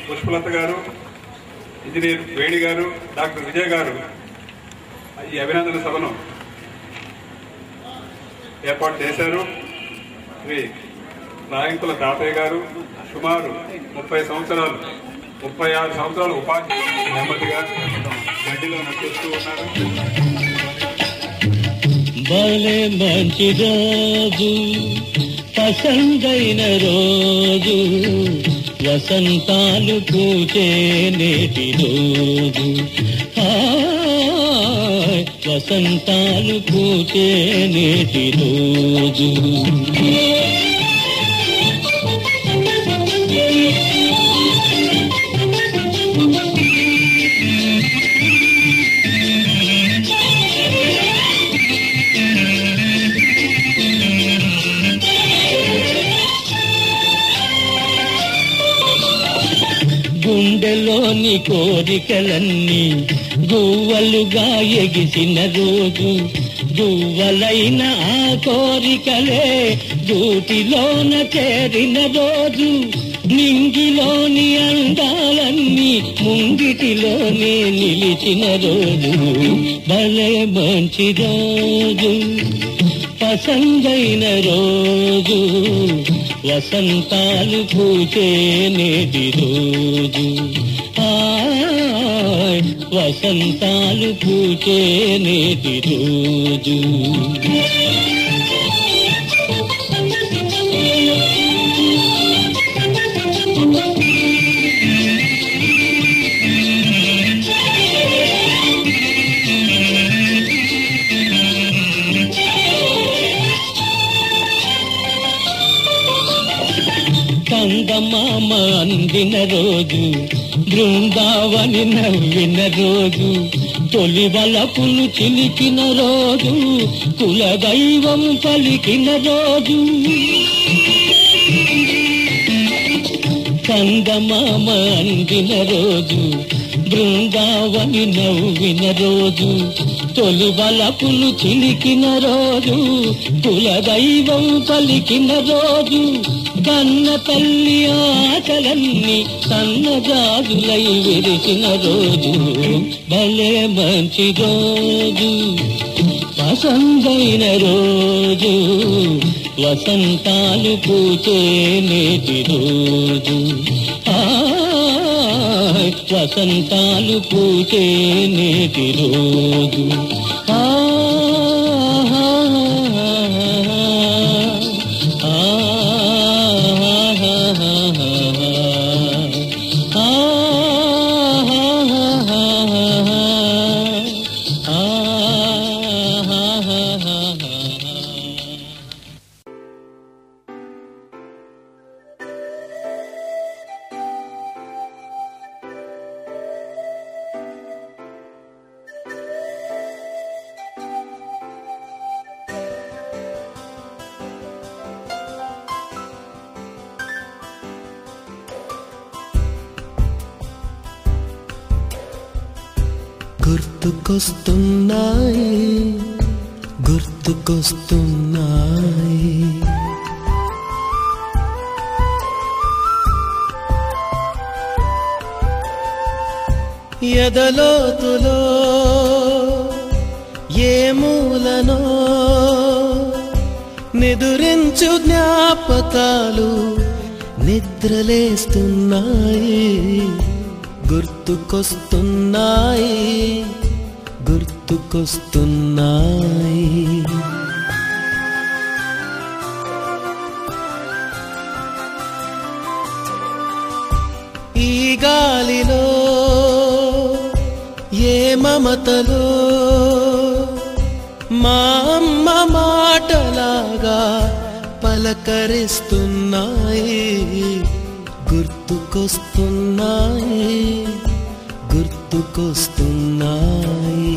పుష్పలత గారు ఇంజనీర్ వేణి గారు డాక్టర్ విజయ్ గారు ఈ అభినందన సభను ఏర్పాటు చేశారు శ్రీ రాయంకుల తాతయ్య గారు సుమారు ముప్పై సంవత్సరాలు ముప్పై ఆరు సంవత్సరాలు ఉపాధి నెమ్మదిగా గడ్డిలో నడిపిస్తూ ఉన్నారు భలే మంచి రోజు పసందైన రోజు వసంతాలు పూచే నేటి రోజు హాయ్, వసంతాలు పూచే నేటి రోజు గుండెలోని కోరికలన్నీ గువ్వలుగా ఎగిసిన రోజు గువ్వలైన ఆ కోరికలే గూటిలోన చేరిన రోజు నింగిలోని అందాలన్నీ ముంగిటిలోనే నిలిచిన రోజు భలే మంచి రోజు పసందైన రోజు వసంతాలు పూచే నేటి రోజు హాయ్, వసంతాలు పూచే నేటి రోజు కందమామ అందిన రోజు బృందావని నవ్విన రోజు తొలి వలపులు చిలికిన రోజు కులదైవం పలికిన రోజు కందమామ అందిన రోజు బృందావని నవ్విన రోజు తొలి వలపులు చిలికిన రోజు కులదైవం పలికిన రోజు కన్న తల్లి ఆకలన్నీ సన్నజాజులై విరిచిన రోజు భలే మంచి రోజు పసందైన రోజు వసంతాలు పూచే నేటి రోజు హాయ్, వసంతాలు పూచే నేటి రోజు గుర్తుకొస్తున్నాయి గుర్తుకొస్తున్నాయి ఎదలోతులో ఏ మూలనో నిదురించు జ్ఞాపకాలు నిద్రలేస్తున్నాయి గుర్తుకొస్తున్నాయి గుర్తుకొస్తున్నాయి ఈ గాలిలో ఏ మమతలో మా అమ్మ మాటలాగా పలకరిస్తున్నాయి గుర్తుకొస్తున్నాయి గుర్తుకొస్తున్నాయి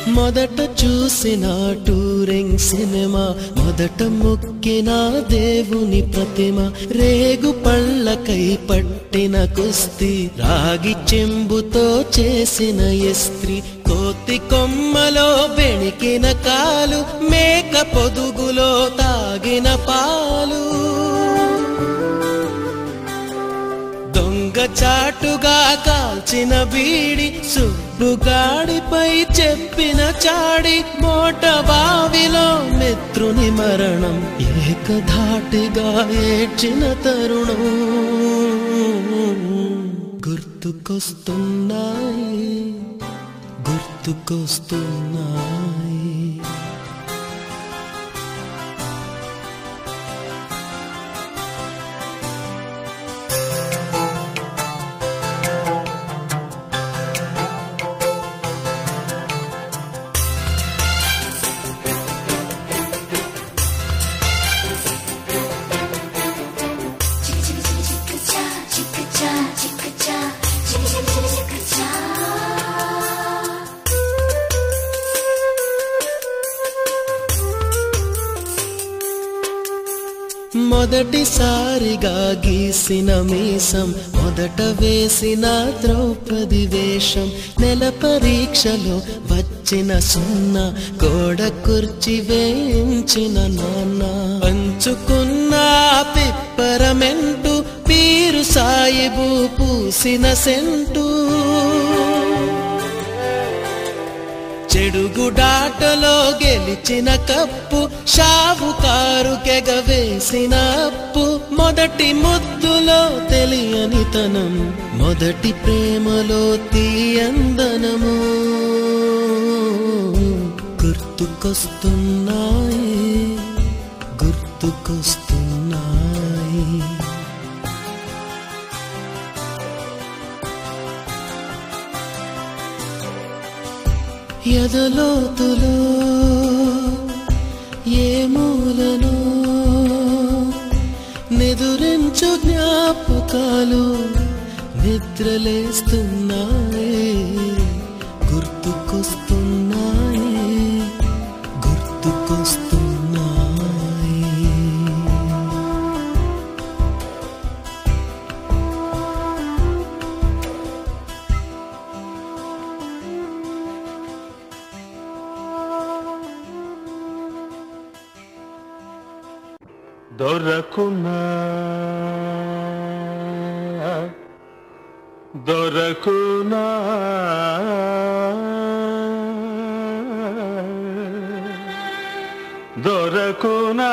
మొదట చూసిన టూరింగ్ సినిమా మొదట మొక్కిన దేవుని ప్రతిమ రేగు పళ్ళకై పట్టిన కుస్తీ రాగి చెంబుతో చేసిన ఇస్త్రీ కోతి కొమ్మలో బెణికిన కాలు మేక పొదుగులో తాగిన పాలు దొంగ చాటుగా కాల్చిన బీడి సుబ్బుగాడిపై చెప్పిన చాడి మోట బావిలో మిత్రుని మరణం ఏకధాటిగా ఏడ్చిన తరుణం గుర్తుకొస్తున్నాయి గుర్తుకొస్తున్నాయి మొదటిసారిగా గీసిన మీసం మొదట వేసిన ద్రౌపది వేషం నెల పరీక్షలో వచ్చిన సున్నా గోడ కుర్చి వేయించిన నాన్న పంచుకున్న పిప్పరమెంటు పీరు సాయిబు పూసిన సెంటు చెడుగుడాటలో గెలిచిన కప్పు షావుకారు కెగవేసిన అప్పు మొదటి ముద్దులో తెలియనితనం మొదటి ప్రేమలో తీయందనము గుర్తుకొస్తున్నాయి గుర్తుకొస్తున్నాయి ఎదలోతులో ఏ మూలను నిదురించు జ్ఞాపకాలు నిద్రలేస్తున్నాయి గుర్తుకొస్తున్నాయి గుర్తుకొస్తున్నాయి దొరకునా దొరకునా దొరకునా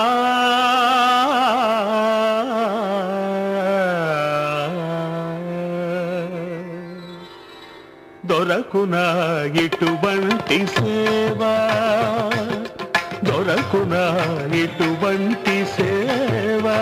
దొరకునా ఇటువంటి సేవా దొరకునా ఇటువంటి సేవా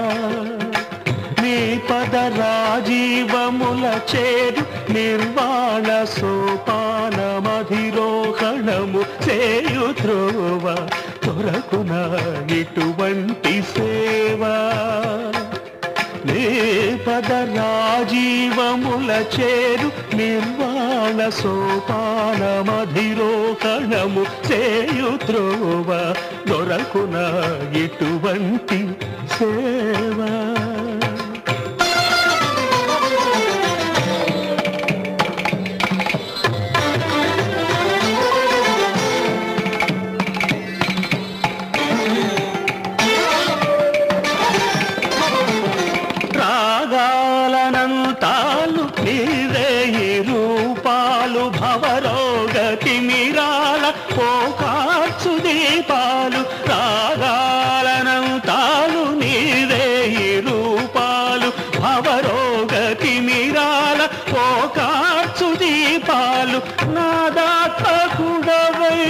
నీ పద రాజీవముల చేరు నిర్వాణ సోపాన మధిరోహణము చేయు త్రోవ దొరకునా ఇటువంటి సేవా నీ పద రాజీవముల చేరు నిర్వాణ సోపాన మధిరోహణము చేయు త్రోవ దొరకున ఇటువంటి సేవా రాగాలనంతాలు నీవే ఈ రూపాలు భవరోగతి మిరాల పోకార్చు దీపాలు రాగాలనంతాలు నీవే ఈ రూపాలు భవరోగతి మిరాల పోకార్చు దీపాలు నాదాత్మకుడవై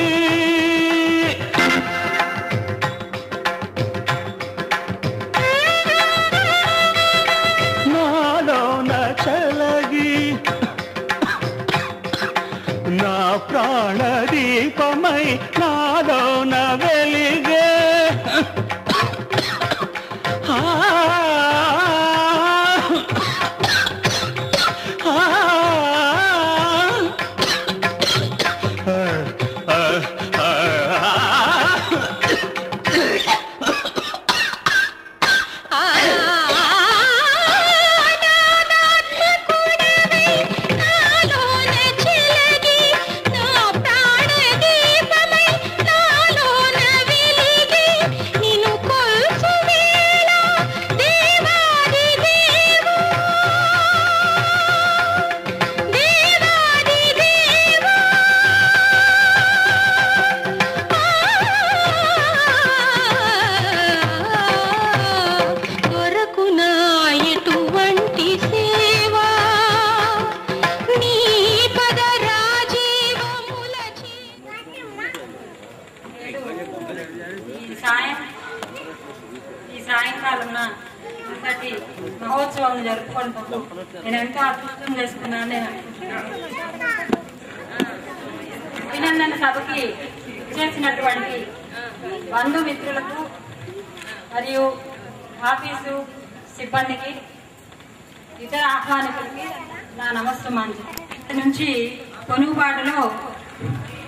నాలోన చలగి నా ప్రాణ దీపమై నాలోన వెలిగే ఆ, ఆ, ఆ. దొరకునా ఎటువంటి సేవా నీ పద రాజీవముల ఈ సాయం ఈ సాయంకాలం ఇంతటి మహోత్సవం జరుపుకుంటాము నేను ఎంతో అదృష్టం చేసుకున్నాను నేను అనుకుంటున్నాను. అభినందన సభకి చేసినటువంటి బంధుమిత్రులకు మరియు ఆఫీసు సిబ్బందికి ఇతర ఆహ్వానికులకి నా నమస్తమాంజలి నుంచి కొనుగుబాటులో